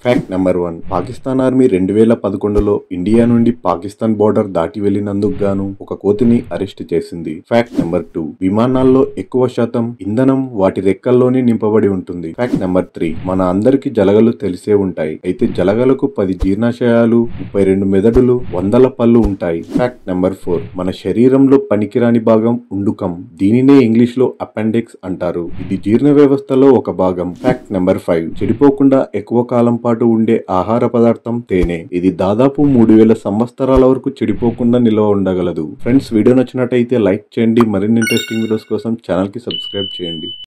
fact number one Pakistan army రెండు వేల పదకొండులో ఇండియా నుండి పాకిస్తాన్ బోర్డర్ దాటి వెళ్లినందుకు గాను ఒక కోతిని అరెస్ట్ చేసింది ఫ్యాక్ట్ నెంబర్ టూ విమానాల్లో ఎక్కువ శాతం ఇంధనం వాటి రెక్కల్లోనే నింపబడి ఉంటుంది ఫ్యాక్ట్ నెంబర్ త్రీ మన అందరికి జలగలు తెలిసే ఉంటాయి అయితే జలగలకు పది జీర్ణాశయాలు ముప్పై రెండు మెదడులు వందల పళ్ళు ఉంటాయి ఫ్యాక్ట్ నెంబర్ ఫోర్ మన శరీరంలో పనికిరాని భాగం ఉండుకం దీనినే ఇంగ్లీష్ లో అపెండిక్స్ అంటారు ఇది జీర్ణ వ్యవస్థలో ఒక భాగం ఫ్యాక్ట్ నెంబర్ ఫైవ్ చెడిపోకుండా ఎక్కువ కాలం పాటు ఉండే ఆహార పదార్థం తేనె ఇది దాదాపు మూడు వేల సంవత్సరాల వరకు చెడిపోకుండా నిల్వ ఉండగలదు ఫ్రెండ్స్ వీడియో నచ్చినట్టయితే లైక్ చేయండి మరిన్ని ఇంట్రెస్టింగ్ వీడియోస్ కోసం ఛానల్ కి సబ్స్క్రైబ్ చేయండి